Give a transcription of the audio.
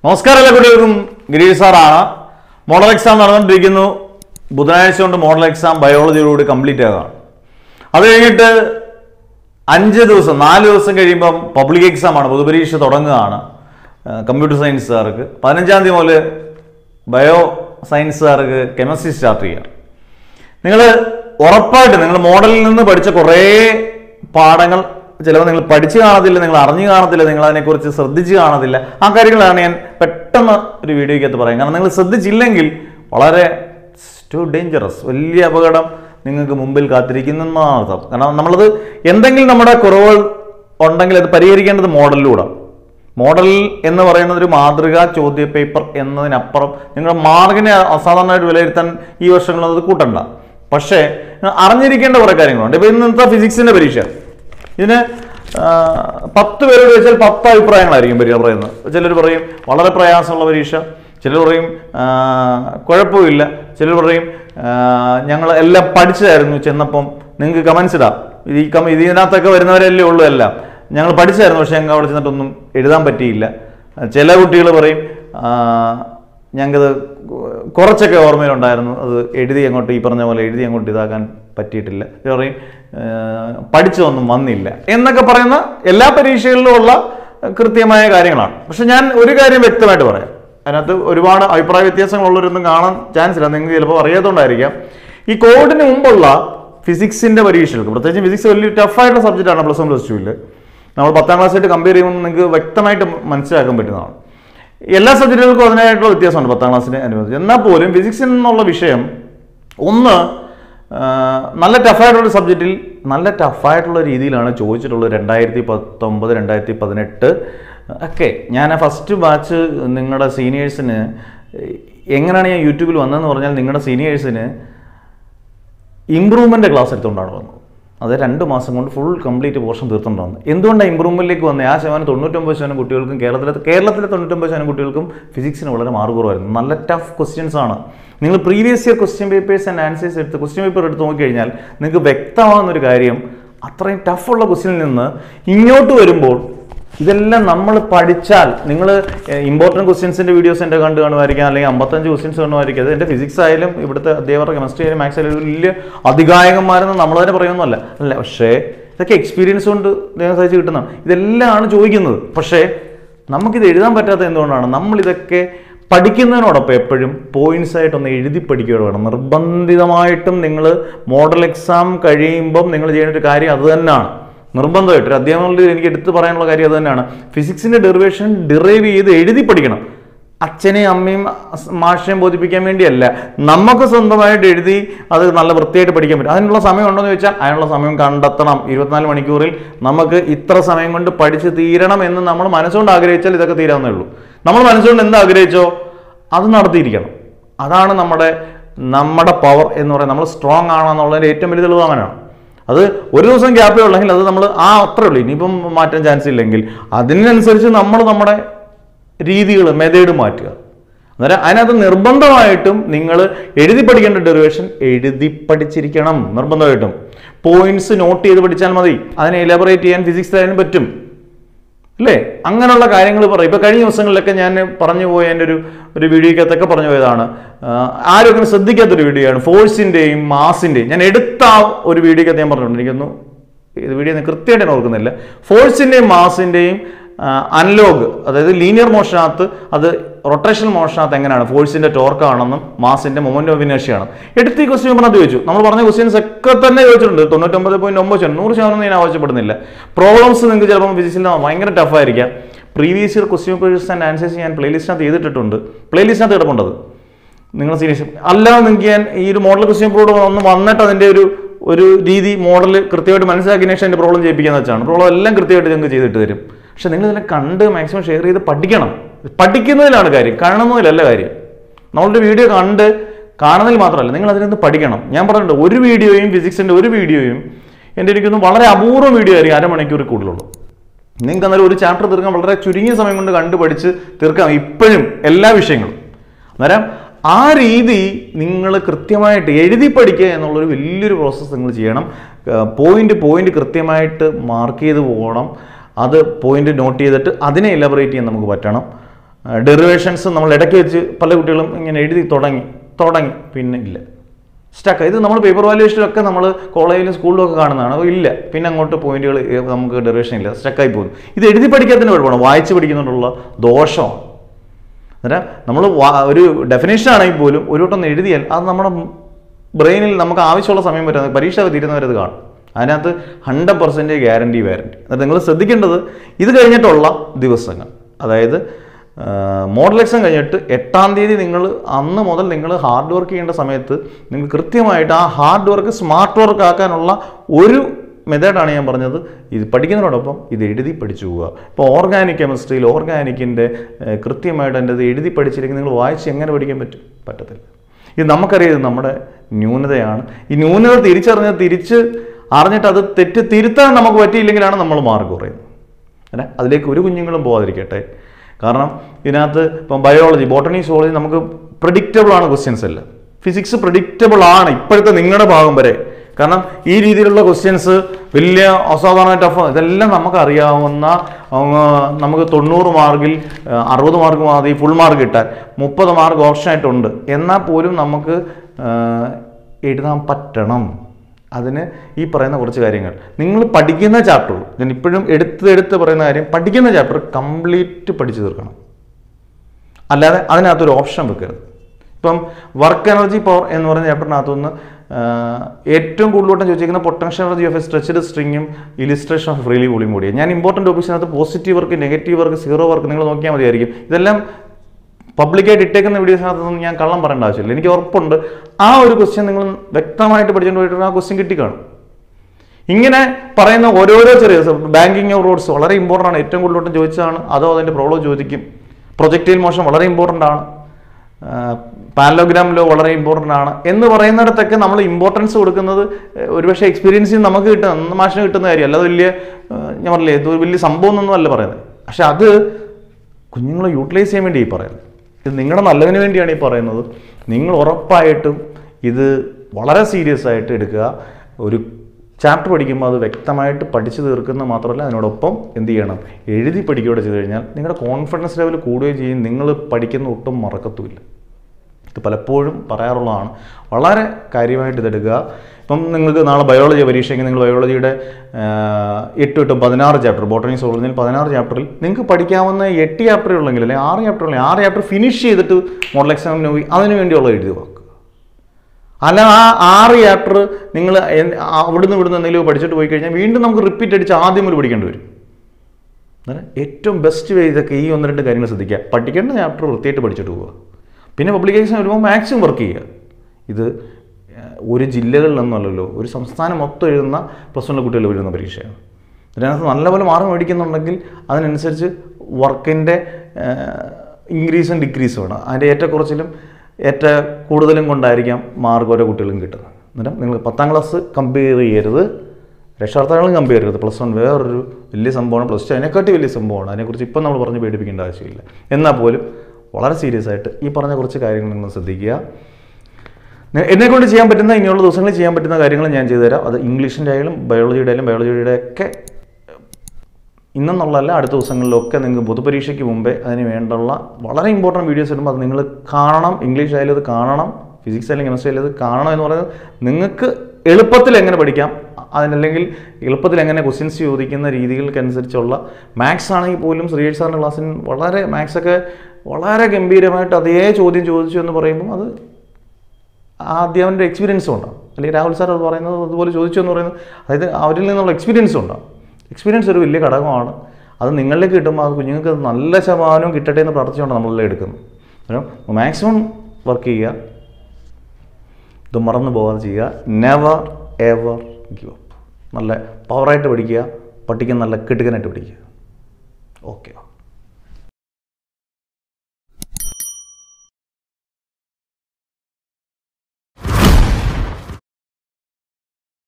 നമസ്കാരം എല്ലാ കുട്ടികൾക്കും ഗിരീഷ് സാറാണ് മോഡൽ എക്സാം നടന്നുകൊണ്ടിരിക്കുന്നു ബുധനാഴ്ച കൊണ്ട് മോഡൽ എക്സാം ബയോളജിയോടുകൂടി കംപ്ലീറ്റ് ആകാം അത് കഴിഞ്ഞിട്ട് അഞ്ച് ദിവസം നാല് ദിവസം കഴിയുമ്പം പബ്ലിക് എക്സാം ആണ് പൊതുപരീക്ഷ തുടങ്ങുകയാണ് കമ്പ്യൂട്ടർ സയൻസുകാർക്ക് പതിനഞ്ചാം തീയതി മുതൽ ബയോ സയൻസുകാർക്ക് കെമിസ്ട്രി സ്റ്റാർട്ട് ചെയ്യാം നിങ്ങൾ ഉറപ്പായിട്ട് നിങ്ങൾ മോഡലിൽ നിന്ന് പഠിച്ച കുറേ പാഠങ്ങൾ ചിലപ്പോൾ നിങ്ങൾ പഠിച്ചു കാണത്തില്ല നിങ്ങൾ അറിഞ്ഞു കാണത്തില്ല നിങ്ങൾ അതിനെക്കുറിച്ച് ശ്രദ്ധിച്ച് കാണത്തില്ല ആ കാര്യങ്ങളാണ് ഞാൻ പെട്ടെന്ന് ഒരു വീഡിയോയ്ക്കകത്ത് പറയാം കാരണം നിങ്ങൾ ശ്രദ്ധിച്ചില്ലെങ്കിൽ വളരെ ടു ഡേഞ്ചറസ് വലിയ അപകടം നിങ്ങൾക്ക് മുമ്പിൽ കാത്തിരിക്കുന്നതാണ് അർത്ഥം കാരണം നമ്മളത് എന്തെങ്കിലും നമ്മുടെ കുറവുകൾ ഉണ്ടെങ്കിൽ അത് പരിഹരിക്കേണ്ടത് മോഡലിലൂടെ മോഡൽ എന്ന് പറയുന്നത് ഒരു മാതൃകാ ചോദ്യ പേപ്പർ എന്നതിനപ്പുറം നിങ്ങളുടെ മാർഗിനെ അസാധാരണമായിട്ട് വിലയിരുത്താൻ ഈ വർഷങ്ങളത് കൂട്ടണ്ട പക്ഷേ അറിഞ്ഞിരിക്കേണ്ട കുറേ കാര്യങ്ങളുണ്ട് ഇപ്പോൾ ഇന്നത്തെ ഫിസിക്സിന്റെ പരീക്ഷ ഇതിന് ആ, പത്ത് പേരോട് ചോദിച്ചാൽ പത്ത് അഭിപ്രായങ്ങളായിരിക്കും പരീക്ഷ പറയുന്നത് ചിലർ പറയും വളരെ പ്രയാസമുള്ള പരീക്ഷ ചിലർ പറയും ആ, കുഴപ്പമില്ല ചിലർ പറയും ഞങ്ങൾ എല്ലാം പഠിച്ചതായിരുന്നു ചെന്നപ്പം നിങ്ങൾക്ക് കമൻസ് ഇടാം ഇത് ഈ കമ ഇതിനകത്തൊക്കെ വരുന്നവരല്ലേ ഉള്ളൂ എല്ലാം ഞങ്ങൾ പഠിച്ചായിരുന്നു പക്ഷേ ഞങ്ങൾക്ക് അവിടെ ചെന്നിട്ടൊന്നും എഴുതാൻ പറ്റിയില്ല ചില കുട്ടികൾ പറയും ആ, ഞങ്ങൾക്കത് കുറച്ചൊക്കെ ഓർമ്മയിലുണ്ടായിരുന്നു അത് എഴുതി അങ്ങോട്ട് ഈ പറഞ്ഞ പോലെ എഴുതി അങ്ങോട്ട് ഇതാക്കാൻ പറ്റിയിട്ടില്ല ഇത് പറയും ആ, പഠിച്ചതൊന്നും വന്നില്ല എന്നൊക്കെ പറയുന്ന എല്ലാ പരീക്ഷകളിലും ഉള്ള കൃത്യമായ കാര്യങ്ങളാണ് പക്ഷെ ഞാൻ ഒരു കാര്യം വ്യക്തമായിട്ട് പറയാം അതിനകത്ത് ഒരുപാട് അഭിപ്രായ വ്യത്യാസങ്ങളുള്ളവരൊന്നും കാണാൻ ചാൻസ് ഇല്ല നിങ്ങൾക്ക് ചിലപ്പോൾ അറിയാത്തതുകൊണ്ടായിരിക്കാം ഈ കോവിഡിന് മുമ്പുള്ള ഫിസിക്സിന്റെ പരീക്ഷകൾക്ക് പ്രത്യേകിച്ച് ഫിസിക്സ് വലിയ ടഫായിട്ടുള്ള സബ്ജക്റ്റാണ് പ്ലസ് വൺ പ്ലസ് ടുവിൽ നമ്മൾ പത്താം ക്ലാസ്സായിട്ട് കമ്പയർ ചെയ്യുമ്പോൾ നിങ്ങൾക്ക് വ്യക്തമായിട്ട് മനസ്സിലാക്കാൻ പറ്റുന്നതാണ് എല്ലാ സബ്ജക്റ്റുകൾക്കും അതിനായിട്ടുള്ള വ്യത്യാസമുണ്ട് പത്താം ക്ലാസ്സിനെ അനുബന്ധിച്ച് എന്നാൽ പോലും ഫിസിക്സിൽ നിന്നുള്ള വിഷയം ഒന്ന് ആ, നല്ല ടഫായിട്ടുള്ള സബ്ജക്റ്റിൽ നല്ല ടഫായിട്ടുള്ള രീതിയിലാണ് ചോദിച്ചിട്ടുള്ളത് രണ്ടായിരത്തി പത്തൊമ്പത് രണ്ടായിരത്തി പതിനെട്ട് ഒക്കെ ഞാൻ ആ ഫസ്റ്റ് ബാച്ച് നിങ്ങളുടെ സീനിയേഴ്സിന് എങ്ങനെയാണ് ഞാൻ യൂട്യൂബിൽ വന്നതെന്ന് പറഞ്ഞാൽ നിങ്ങളുടെ സീനിയേഴ്സിന് ഇമ്പ്രൂവ്മെൻ്റ് ക്ലാസ് എടുത്തുകൊണ്ടാണ് വന്നത് അത് രണ്ട് മാസം കൊണ്ട് ഫുൾ കംപ്ലീറ്റ് പോർഷൻ തീർത്തുകൊണ്ട് വന്നത് എന്തുകൊണ്ടാണ് ഇമ്പ്രൂവ്മെൻറ്റിലേക്ക് വന്നത് ആ ശതമാനം തൊണ്ണൂറ്റൊമ്പത് ശതമാനം കുട്ടികൾക്കും കേരളത്തിലെ കേരളത്തിലെ തൊണ്ണൂറ്റൊമ്പത് ശതമാനം കുട്ടികൾക്കും ഫിസിക്സിന് വളരെ മാർക്ക് കുറവായിരുന്നു നല്ല ടഫ് ക്വസ്റ്റ്യൻസ് ആണ് നിങ്ങൾ previous year question papers and answers എടുത്ത് ക്വസ്റ്റ്യൻ പേപ്പർ എടുത്ത് നോക്കിക്കഴിഞ്ഞാൽ നിങ്ങൾക്ക് വ്യക്തമാകുന്ന ഒരു കാര്യം അത്രയും ടഫുള്ള ക്വസ്റ്റ്യനിൽ നിന്ന് ഇങ്ങോട്ട് വരുമ്പോൾ ഇതെല്ലാം നമ്മൾ പഠിച്ചാൽ നിങ്ങൾ ഇമ്പോർട്ടൻറ്റ് ക്വസ്റ്റ്യൻസിൻ്റെ വീഡിയോസ് എൻ്റെ കണ്ട് കാണുമായിരിക്കാം അല്ലെങ്കിൽ അമ്പത്തഞ്ച് ക്വസ്റ്റ്യൻസ് കാണുമായിരിക്കും അത് എൻ്റെ ഫിസിക്സ് ആയാലും ഇവിടുത്തെ അധ്യാപകരുടെ കെമിസ്ട്രി ആയാലും മാത്സ് ആയാലും വലിയ അധികായകന്മാരെന്ന് നമ്മൾ തന്നെ പറയുന്നതല്ല അല്ല പക്ഷേ ഇതൊക്കെ എക്സ്പീരിയൻസ് കൊണ്ട് ദൈവം സഹിച്ച് കിട്ടുന്നതാണ് ഇതെല്ലാമാണ് ചോദിക്കുന്നത് പക്ഷേ നമുക്കിത് എഴുതാൻ പറ്റാത്ത എന്തുകൊണ്ടാണ് നമ്മളിതൊക്കെ പഠിക്കുന്നതിനോടൊപ്പം എപ്പോഴും പോയിന്റ്സ് ആയിട്ടൊന്ന് എഴുതി പഠിക്കുകയാണ് വേണം നിർബന്ധിതമായിട്ടും നിങ്ങൾ മോഡൽ എക്സാം കഴിയുമ്പം നിങ്ങൾ ചെയ്യേണ്ട ഒരു കാര്യം അത് തന്നെയാണ് നിർബന്ധമായിട്ട് ഒരു അധ്യാപകങ്ങളിൽ എനിക്ക് എടുത്തു പറയാനുള്ള കാര്യം അത് തന്നെയാണ് ഫിസിക്സിന്റെ ഡെറിവേഷൻ ഡിറൈവ് ചെയ്ത് എഴുതി പഠിക്കണം അച്ഛനെയും അമ്മയും അസ് മാഷിനെയും ബോധിപ്പിക്കാൻ വേണ്ടിയല്ല നമുക്ക് സ്വന്തമായിട്ട് എഴുതി അത് നല്ല വൃത്തിയായിട്ട് പഠിക്കാൻ പറ്റും അതിനുള്ള സമയം ഉണ്ടോ എന്ന് ചോദിച്ചാൽ അതിനുള്ള സമയം കണ്ടെത്തണം ഇരുപത്തിനാല് മണിക്കൂറിൽ നമുക്ക് ഇത്ര സമയം കൊണ്ട് പഠിച്ച് തീരണം എന്ന് നമ്മൾ മനസ്സുകൊണ്ട് ആഗ്രഹിച്ചാൽ ഇതൊക്കെ തീരാവുന്നേ ഉള്ളൂ നമ്മൾ മനസ്സുകൊണ്ട് എന്ത് ആഗ്രഹിച്ചോ അത് നടത്തിയിരിക്കണം അതാണ് നമ്മുടെ നമ്മുടെ പവർ എന്ന് പറയുന്നത് നമ്മൾ സ്ട്രോങ് ആണെന്നുള്ളതിൻ്റെ ഏറ്റവും വലിയ തെളിവ് അങ്ങനെയാണ് അത് ഒരു ദിവസം ഗ്യാപ്പേ ഉള്ളെങ്കിൽ അത് നമ്മൾ ആ അത്രേ ഉള്ളൂ ഇനിയിപ്പം മാറ്റാൻ ചാൻസ് ഇല്ലെങ്കിൽ അതിനനുസരിച്ച് നമ്മൾ നമ്മുടെ രീതികൾ മെത്തേഡ് മാറ്റുക അന്നേരം അതിനകത്ത് നിർബന്ധമായിട്ടും നിങ്ങൾ എഴുതി പഠിക്കേണ്ട ഡെറിവേഷൻ എഴുതി പഠിച്ചിരിക്കണം നിർബന്ധമായിട്ടും പോയിന്റ്സ് നോട്ട് ചെയ്ത് പഠിച്ചാൽ മതി അതിനെ എലാബറേറ്റ് ചെയ്യാൻ ഫിസിക്സിലായാലും പറ്റും അല്ലേ അങ്ങനെയുള്ള കാര്യങ്ങൾ പറയും ഇപ്പൊ കഴിഞ്ഞ ദിവസങ്ങളിലൊക്കെ ഞാൻ പറഞ്ഞു പോയ എൻ്റെ ഒരു ഒരു വീഡിയോക്കകത്തൊക്കെ പറഞ്ഞു പോയതാണ് ആഹ് ആരും അങ്ങനെ ശ്രദ്ധിക്കാത്തൊരു വീഡിയോ ആണ് ഫോഴ്സിന്റെയും മാസിന്റെയും ഞാൻ എടുത്ത ആ ഒരു വീഡിയോക്കകത്ത് ഞാൻ പറഞ്ഞിട്ടുണ്ട് എനിക്കൊന്നു ഇത് വീഡിയോ ഞാൻ കൃത്യമായിട്ട് ഞാൻ ഓർക്കുന്നില്ല ഫോഴ്സിന്റെയും മാസിന്റെയും അനലോഗ് അതായത് ലീനിയർ മോഷനകത്ത് അത് റൊട്ടേഷൻ മോഷനകത്ത് എങ്ങനെയാണ് ഫോഴ്സിന്റെ ടോർക്ക് ആണെന്നും മാസിന്റെ മൊമെന്റ് ഓഫ് ഇനേഷ്യ ആണ് എടുത്ത് ഈ ക്വസ്റ്റ്യൻ പറഞ്ഞത് ചോദിച്ചു നമ്മൾ പറഞ്ഞ ക്വസ്റ്റ്യൻസ് ഒക്കെ തന്നെ ചോദിച്ചിട്ടുണ്ട് തൊണ്ണൂറ്റൊമ്പത് പോയിന്റ് ഒമ്പത് ശതമാനം നൂറ് ശതമാനം ഞാൻ ആവശ്യപ്പെടുന്നില്ല പ്രോബ്ലംസ് നിങ്ങൾക്ക് ചിലപ്പോൾ ഫിസിക്സിൽ ഭയങ്കര ടഫായിരിക്കാം previous year question papers and answers ഞാൻ പ്ലേലിസ്റ്റിനകത്ത് ചെയ്തിട്ടുണ്ട് പ്ലേലിസ്റ്റിനകത്ത് കിടപ്പുണ്ടത് നിങ്ങൾ സീരിയസ് അല്ലാതെ നിങ്ങൾക്ക് ഞാൻ ഈ ഒരു മോഡൽ ക്വസ്റ്റ്യൻ പേപ്പർ ഒന്ന് വന്നിട്ട് അതിൻ്റെ ഒരു ഒരു രീതി മോഡൽ കൃത്യമായിട്ട് മനസ്സിലാക്കിയതിനു ശേഷം എൻ്റെ പ്രോബ്ലം ചെയ്യിപ്പിക്കാന്ന് വെച്ചാണ് പ്രോബ്ലം എല്ലാം കൃത്യമായിട്ട് നിങ്ങൾക്ക് ചെയ്തിട്ട് തരും പക്ഷെ നിങ്ങൾ ഇതിനെ കണ്ട് മാക്സിമം ഷെയർ ചെയ്ത് പഠിക്കണം പഠിക്കുന്നതിലാണ് കാര്യം കാണുന്നതിലല്ല കാര്യം നമ്മളുടെ വീഡിയോ കണ്ട് കാണുന്നതിൽ മാത്രമല്ല നിങ്ങൾ അതിൽ നിന്ന് പഠിക്കണം ഞാൻ പറഞ്ഞിട്ടുണ്ട് ഒരു വീഡിയോയും ഫിസിക്സിൻ്റെ ഒരു വീഡിയോയും എൻ്റെ എനിക്കൊന്ന് വളരെ അപൂർവ വീഡിയോ ആയിരിക്കും അരമണിക്കൂർ കൂടുതലുള്ളൂ നിങ്ങൾക്ക് അന്നേരം ഒരു ചാപ്റ്റർ തീർക്കാൻ വളരെ ചുരുങ്ങിയ സമയം കൊണ്ട് കണ്ടു പഠിച്ച് തീർക്കാം ഇപ്പോഴും എല്ലാ വിഷയങ്ങളും അന്നേരം ആ രീതി നിങ്ങൾ കൃത്യമായിട്ട് എഴുതി പഠിക്കുക എന്നുള്ളൊരു വലിയൊരു പ്രോസസ്സ് നിങ്ങൾ ചെയ്യണം പോയിന്റ് പോയിന്റ് കൃത്യമായിട്ട് മാർക്ക് ചെയ്ത് പോകണം അത് പോയിന്റ് നോട്ട് ചെയ്തിട്ട് അതിനെ എലബറേറ്റ് ചെയ്യാൻ നമുക്ക് പറ്റണം ഡെറിവേഷൻസ് നമ്മൾ ഇടയ്ക്ക് വെച്ച് പല കുട്ടികളും ഇങ്ങനെ എഴുതി തുടങ്ങി തുടങ്ങി പിന്നെ ഇല്ല സ്റ്റക്ക് ഇത് നമ്മൾ പേപ്പർ വാല്യുവേഷനിലൊക്കെ നമ്മൾ കോളേജിലും സ്കൂളിലും ഒക്കെ കാണുന്നതാണ് അപ്പോൾ ഇല്ല പിന്നെ അങ്ങോട്ട് പോയിന്റുകൾ നമുക്ക് ഡെറിവേഷൻ ഇല്ല സ്റ്റക്കായി പോകുന്നു ഇത് എഴുതി പഠിക്കാത്തതിന് കുഴപ്പമാണ് വായിച്ച് പഠിക്കുന്നതിനുള്ള ദോഷമാണ് അന്നേരം നമ്മൾ ഒരു ഡെഫിനേഷൻ ആണെങ്കിൽ പോലും ഒരു വട്ടം ഒന്ന് എഴുതിയാൽ അത് നമ്മുടെ ബ്രെയിനിൽ നമുക്ക് ആവശ്യമുള്ള സമയം വരെ പരീക്ഷ തീരുന്നവരെ അത് കാണും അതിനകത്ത് ഹൺഡ്രഡ് പെർസെൻറ്റേജ് ഗ്യാരണ്ടി വാരണ്ടി എന്നിട്ട് നിങ്ങൾ ശ്രദ്ധിക്കേണ്ടത് ഇത് കഴിഞ്ഞിട്ടുള്ള ദിവസങ്ങൾ അതായത് മോഡൽ എക്സാം കഴിഞ്ഞിട്ട് എട്ടാം തീയതി നിങ്ങൾ അന്ന് മുതൽ നിങ്ങൾ ഹാർഡ് വർക്ക് ചെയ്യേണ്ട സമയത്ത് നിങ്ങൾ കൃത്യമായിട്ട് ആ ഹാർഡ് വർക്ക് സ്മാർട്ട് വർക്ക് ആക്കാനുള്ള ഒരു മെത്തേഡാണ് ഞാൻ പറഞ്ഞത് ഇത് പഠിക്കുന്നതിനോടൊപ്പം ഇത് എഴുതി പഠിച്ചു പോവുക ഇപ്പോൾ ഓർഗാനിക് കെമിസ്ട്രിയിൽ ഓർഗാനിക്കിൻ്റെ കൃത്യമായിട്ട് എൻ്റെ ഇത് എഴുതി പഠിച്ചില്ലെങ്കിൽ നിങ്ങൾ വായിച്ച് എങ്ങനെ പഠിക്കാൻ പറ്റും പറ്റത്തില്ല ഇത് നമുക്കറിയാം ഇത് നമ്മുടെ ന്യൂനതയാണ് ഈ ന്യൂനത തിരിച്ചറിഞ്ഞ് തിരിച്ച് അറിഞ്ഞിട്ട് അത് തെറ്റ് തിരുത്താൻ നമുക്ക് പറ്റിയില്ലെങ്കിലാണ് നമ്മൾ മാർക്ക് കുറയുന്നത് അല്ലെ അതിലേക്ക് ഒരു കുഞ്ഞുങ്ങളും പോകാതിരിക്കട്ടെ കാരണം ഇതിനകത്ത് ഇപ്പം ബയോളജി ബോട്ടണി സോളജി നമുക്ക് പ്രഡിക്റ്റബിൾ ആണ് ക്വസ്റ്റ്യൻസ് എല്ലാം ഫിസിക്സ് പ്രഡിക്റ്റബിൾ ആണ് ഇപ്പോഴത്തെ നിങ്ങളുടെ ഭാഗം വരെ കാരണം ഈ രീതിയിലുള്ള ക്വസ്റ്റ്യൻസ് വലിയ അസാധാരണ ടഫ് ഇതെല്ലാം നമുക്ക് അറിയാവുന്ന ആ, നമുക്ക് തൊണ്ണൂറ് മാർക്കിൽ അറുപത് മാർക്ക് മതി ഫുൾ മാർക്ക് കിട്ടാൻ മുപ്പത് മാർക്ക് ഓപ്ഷൻ ആയിട്ടുണ്ട് എന്നാൽ പോലും നമുക്ക് ആ, എഴുതാൻ പറ്റണം അതിന് ഈ പറയുന്ന കുറച്ച് കാര്യങ്ങൾ നിങ്ങൾ പഠിക്കുന്ന ചാപ്റ്റർ ഞാൻ ഇപ്പോഴും എടുത്ത് എടുത്ത് പറയുന്ന കാര്യം പഠിക്കുന്ന ചാപ്റ്റർ കംപ്ലീറ്റ് പഠിച്ചു തീർക്കണം അല്ലാതെ അതിനകത്തൊരു ഓപ്ഷൻ വെക്കരുത് ഇപ്പം വർക്ക് എനർജി പവർ എന്ന് പറയുന്ന ചാപ്റ്ററിനകത്തുനിന്ന് ഏറ്റവും കൂടുതലോട്ടം ചോദിച്ചിരിക്കുന്ന potential energy of a stretched സ്ട്രിങ്ങും ഇലിസ്ട്രേഷൻ ഓഫ് ഫ്രീലി വോളിയം കൂടിയാണ് ഞാൻ ഇമ്പോർട്ടൻറ്റ് ടോപ്പിക്സിനകത്ത് positive work negative work zero work നിങ്ങൾ നോക്കിയാൽ മതിയായിരിക്കും ഇതെല്ലാം പബ്ലിക്കായിട്ട് ഇട്ടേക്കുന്ന വീഡിയോസിനകത്തൊന്നും ഞാൻ കള്ളം പറയേണ്ട ആവശ്യമില്ല എനിക്ക് ഉറപ്പുണ്ട് ആ ഒരു ക്വസ്റ്റ്യൻ നിങ്ങൾ വ്യക്തമായിട്ട് പഠിച്ചുകൊണ്ട് പോയിട്ട് ആ ക്വസ്റ്റ്യൻ കിട്ടിക്കാണും ഇങ്ങനെ പറയുന്ന ഓരോരോ ചെറിയ ബാങ്കിങ് ഓഫ് റോഡ്സ് വളരെ ഇമ്പോർട്ടൻ്റ് ആണ് ഏറ്റവും കൂടുതലോട്ടും ചോദിച്ചതാണ് അതോ അതിൻ്റെ പ്രോബ്ലം ചോദിക്കും പ്രൊജക്റ്റൈൽ മോഷൻ വളരെ ഇമ്പോർട്ടൻ്റ് ആണ് പാരലോഗ്രാം ലോ വളരെ ഇമ്പോർട്ടൻ്റ് ആണ് എന്ന് പറയുന്നിടത്തൊക്കെ നമ്മൾ ഇമ്പോർട്ടൻസ് കൊടുക്കുന്നത് ഏഹ്, ഒരുപക്ഷെ എക്സ്പീരിയൻസിൽ നമുക്ക് കിട്ടുന്ന മാഷിന് കിട്ടുന്ന കാര്യം അല്ലാതെ വലിയ ഏഹ്, ഞാൻ പറഞ്ഞില്ലേ ഇത് ഒരു വലിയ സംഭവം ഒന്നും അല്ല പറയുന്നത് പക്ഷെ അത് കുഞ്ഞുങ്ങളെ യൂട്ടിലൈസ് ചെയ്യാൻ വേണ്ടി ഈ പറയുന്നത് ഇത് നിങ്ങളുടെ നല്ലതിന് വേണ്ടിയാണ് ഈ പറയുന്നത് നിങ്ങൾ ഉറപ്പായിട്ടും ഇത് വളരെ സീരിയസ് ആയിട്ട് എടുക്കുക ഒരു ചാപ്റ്റർ പഠിക്കുമ്പോൾ അത് വ്യക്തമായിട്ട് പഠിച്ചു തീർക്കുന്ന മാത്രമല്ല അതിനോടൊപ്പം എന്ത് ചെയ്യണം എഴുതി പഠിക്കുകയോടെ ചെയ്ത് കഴിഞ്ഞാൽ നിങ്ങളുടെ കോൺഫിഡൻസ് ലെവൽ കൂടുകയും ചെയ്യും നിങ്ങൾ പഠിക്കുന്ന ഒട്ടും മറക്കത്തുമില്ല ഇത് പലപ്പോഴും പറയാറുള്ളതാണ് വളരെ കാര്യമായിട്ട് ഇതെടുക്കുക ഇപ്പം നിങ്ങൾക്ക് നാളെ ബയോളജി പരീക്ഷയെങ്കിൽ നിങ്ങൾ ബയോളജിയുടെ ആ, എട്ട് എട്ടും പതിനാറ് ചാപ്റ്റർ ബോട്ടണി സോളജിൽ പതിനാറ് ചാപ്റ്ററിൽ നിങ്ങൾക്ക് പഠിക്കാവുന്ന എട്ട് ചാപ്റ്റർ ഉള്ളെങ്കിൽ അല്ലെങ്കിൽ ആറ് ചാപ്റ്റർ ഉള്ളെങ്കിൽ ആറ് ചാപ്റ്റർ ഫിനിഷ് ചെയ്തിട്ട് മോഡൽ എക്സാമിന് പോയി അതിന് വേണ്ടിയുള്ള എഴുതി വെക്കുക അല്ല ആ ആറ് ചാപ്റ്റർ നിങ്ങൾ എൻ- അവിടുന്ന് ഇവിടുന്ന് എന്തെങ്കിലും പഠിച്ചിട്ട് പോയി കഴിഞ്ഞാൽ വീണ്ടും നമുക്ക് റിപ്പീറ്റ് അടിച്ച് ആദ്യം മുതൽ പഠിക്കേണ്ടി വരും അന്നേരം ഏറ്റവും ബെസ്റ്റ് വേ ഇതൊക്കെ ഈ ഒന്ന് രണ്ട് കാര്യങ്ങൾ ശ്രദ്ധിക്കുക പഠിക്കേണ്ട ചാപ്റ്റർ വൃത്തിയായിട്ട് പഠിച്ചിട്ട് പോവുക പിന്നെ പബ്ലിക്കേഷൻ വരുമ്പോൾ മാക്സിമം വർക്ക് ചെയ്യുക ഇത് ഏഹ്, ഒരു ജില്ലകളിലൊന്നും അല്ലല്ലോ ഒരു സംസ്ഥാനം മൊത്തം എഴുതുന്ന പ്ലസ് വണ്ണിലെ കുട്ടികൾ എഴുതുന്ന പരീക്ഷയാണ് ഇതിനകത്ത് നല്ലപോലെ മാർക്ക് മേടിക്കുന്നുണ്ടെങ്കിൽ അതിനനുസരിച്ച് വർക്കിൻ്റെ ഇൻക്രീസും ഡിക്രീസും വേണം അതിൻ്റെ ഏറ്റക്കുറച്ചിലും ഏറ്റ കൂടുതലും കൊണ്ടായിരിക്കാം മാർക്ക് ഓരോ കുട്ടികളും കിട്ടുന്നത് അന്നേരം നിങ്ങൾ പത്താം ക്ലാസ് കമ്പയർ ചെയ്യരുത് രക്ഷാർത്ഥാക്കളും കമ്പയർ ചെയ്യരുത് പ്ലസ് വൺ വേറൊരു വലിയ സംഭവമാണ് പ്ലസ് ടു അതിനെക്കാട്ടി വലിയ സംഭവമാണ് അതിനെക്കുറിച്ച് ഇപ്പം നമ്മൾ പറഞ്ഞ് പേടിപ്പിക്കേണ്ട ആവശ്യമില്ല എന്നാൽ പോലും വളരെ സീരിയസ് ആയിട്ട് ഈ പറഞ്ഞ കുറച്ച് കാര്യങ്ങൾ നിങ്ങൾ ശ്രദ്ധിക്കുക നെ- എന്നെ കൊണ്ട് ചെയ്യാൻ പറ്റുന്ന ഇനിയുള്ള ദിവസങ്ങളിൽ ചെയ്യാൻ പറ്റുന്ന കാര്യങ്ങൾ ഞാൻ ചെയ്തുതരാം അത് ഇംഗ്ലീഷിൻ്റെ ആയാലും ബയോളജിയുടെ ആയാലും ബയോളജിയുടെ ഒക്കെ ഇന്നെന്നുള്ളതല്ല അടുത്ത ദിവസങ്ങളിലൊക്കെ നിങ്ങൾക്ക് പൊതുപരീക്ഷയ്ക്ക് മുമ്പേ അതിന് വേണ്ടുള്ള വളരെ ഇമ്പോർട്ടൻറ്റ് വീഡിയോസ് ഇടുമ്പോൾ അത് നിങ്ങൾ കാണണം ഇംഗ്ലീഷ് ആയാലും അത് കാണണം ഫിസിക്സ് ആയാലും കെമിസ്ട്രി ആയാലും അത് കാണണം എന്ന് പറയുന്നത് നിങ്ങൾക്ക് എളുപ്പത്തിൽ എങ്ങനെ പഠിക്കാം അതിനല്ലെങ്കിൽ എളുപ്പത്തിൽ എങ്ങനെ ക്വസ്റ്റ്യൻസ് ചോദിക്കുന്ന രീതികൾക്കനുസരിച്ചുള്ള മാത്സ് ആണെങ്കിൽ പോലും ശ്രീയേഷ് സാറിൻ്റെ ക്ലാസ്സിന് വളരെ മാത്സ് ഒക്കെ വളരെ ഗംഭീരമായിട്ട് അതേ ചോദ്യം ചോദിച്ചു എന്ന് പറയുമ്പോൾ അത് ആദ്യം അവൻ്റെ എക്സ്പീരിയൻസും ഉണ്ടാവും അല്ലെങ്കിൽ രാഹുൽ സാർ അത് പറയുന്നത് അതുപോലെ ചോദിച്ചു എന്ന് പറയുന്നത് അതായത് അവരിൽ നിന്നുള്ള എക്സ്പീരിയൻസും ഉണ്ടാവും എക്സ്പീരിയൻസ് ഒരു വലിയ ഘടകമാണ് അത് നിങ്ങളിലേക്ക് കിട്ടുമ്പോൾ അത് കുഞ്ഞുങ്ങൾക്ക് അത് നല്ല ശതമാനവും കിട്ടട്ടെ എന്ന് പ്രാർത്ഥിച്ചുകൊണ്ട് നമ്മളെല്ലാം എടുക്കുന്നത് അപ്പം മാക്സിമം വർക്ക് ചെയ്യുക ഇത് മറന്നു പോകാതെ ചെയ്യുക നെവർ എവർ ഗിവ് അപ്പ് നല്ല പവറായിട്ട് പഠിക്കുക പഠിക്കാൻ നല്ല കിടുക്കനായിട്ട് പഠിക്കുക ഓക്കെ